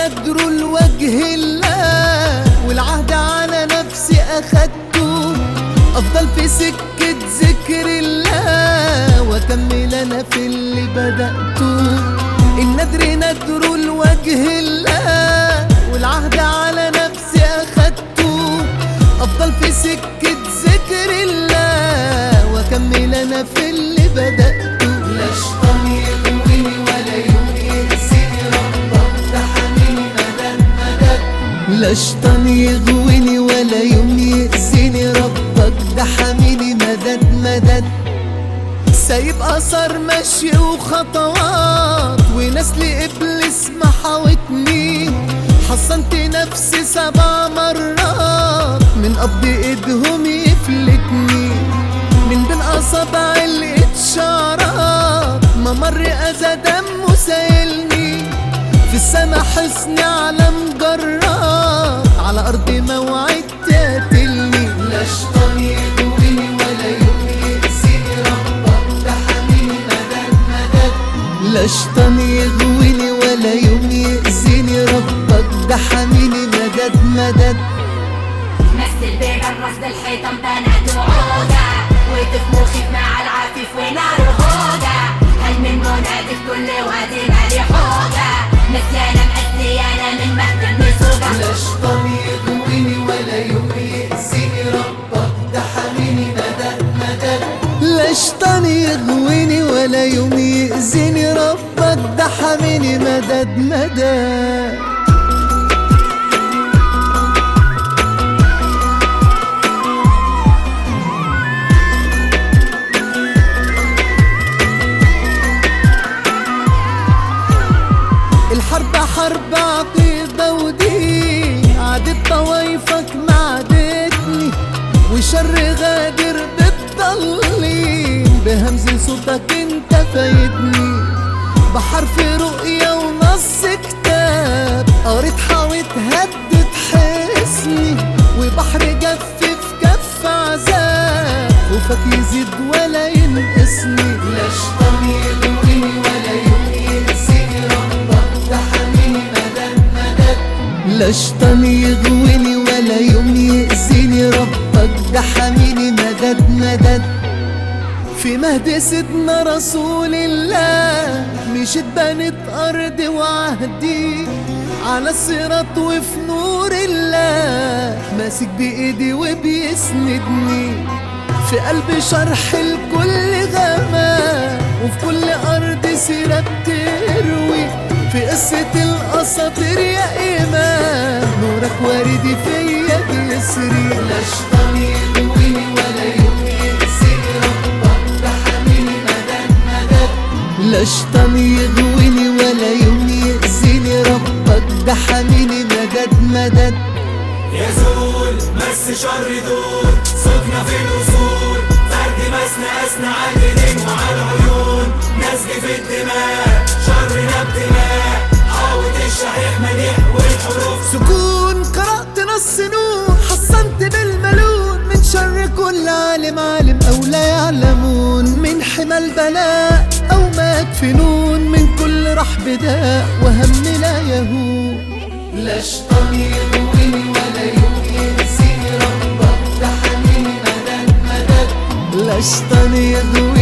ندر لوجه الله والعهد على نفسي أخدته أفضل في سكة ذكر الله وأكمل أنا في اللي بدأته الندر ندر لوجه الله والعهد على نفسي أخدته أفضل في سكة ذكر الله وأكمل أنا في اللي بدأته لا شيطان يغويني ولا يوم ينسيني ربك ده حنيني مدد مدد لا شيطان يغويني ولا يوم يأذيني ربك ده حميني مدد مدد سايب اثر مشي وخطوات وناس لابليس محاوتني حصنت نفسي سبع مرات من قبض ايدهم يفلتني من بين اصابع الاشارات ممر اذى دمه سايلني في السما حسن على مجرات على ارض موعد تقتلني لا شيطان يغويني ولا يوم يأذيني ربك ده حميني مدد مدد لا شيطان يغويني ولا يوم يأذيني ربك ده حميني مدد مدد مثل بين الرصد الحيطان بنات وعودة وقف مخيف مع العفيف ونار الهودة هل من منادي في كل وادي مالي حوجة نسيانة مأذيانة من مهد النسوجة لا شيطان يغويني ولا يوم يأذيني ربك ده حميني مدد مدد لا شيطان يغويني ولا يوم يأذيني ربك ده حميني مدد مدد الحرب حرب عقيدة ودين عادت طوايفك ما عادتني وشر غادر بتضلين بهمز صوتك انت فايدني بحرف رؤية ونص كتاب قريت حاوت هدت حسني وبحر جف في كف عذاب خوفك يزيد ولا ينقصني لا شيطان يغويني ولا يوم ينسيني ربك ده حميني مدد مدد لا شيطان يغويني ولا يوم يأذيني ربك ده حميني مدد مدد في مهد سيدنا رسول الله مشيت بنت أرض وعهدي على الصراط وفي نور الله ماسك بإيدي وبيسندني في قلب شرح الكل غمام وفي كل أرض سيرة بتروي في قصة الأساطير يا إمام نورك واردي فيا بيسري لا شيطان يغويني ولا يوم يأذيني ربك ده حميني مدد مدد لا شيطان يغويني ولا يوم يأذيني ربك ده حميني مدد مدد يزول مس شر دول صوتنا في الوصول فرد مسنا أسنا على الإيدين وعلى العيون نسج في الدماء شرنا ابتلاء حاوط الشحيح مليح والحروف سكون قرأت نص نور حصنت بالملون من شر كل عالم عالم أو لا يعلمون من حمى البلاء أو مات فنون من كل رحب داء وهم لا يهون لا شيطان يغويني ولا يوم ينسيني ربك ده حنيني مدد مدد لا شيطان يغويني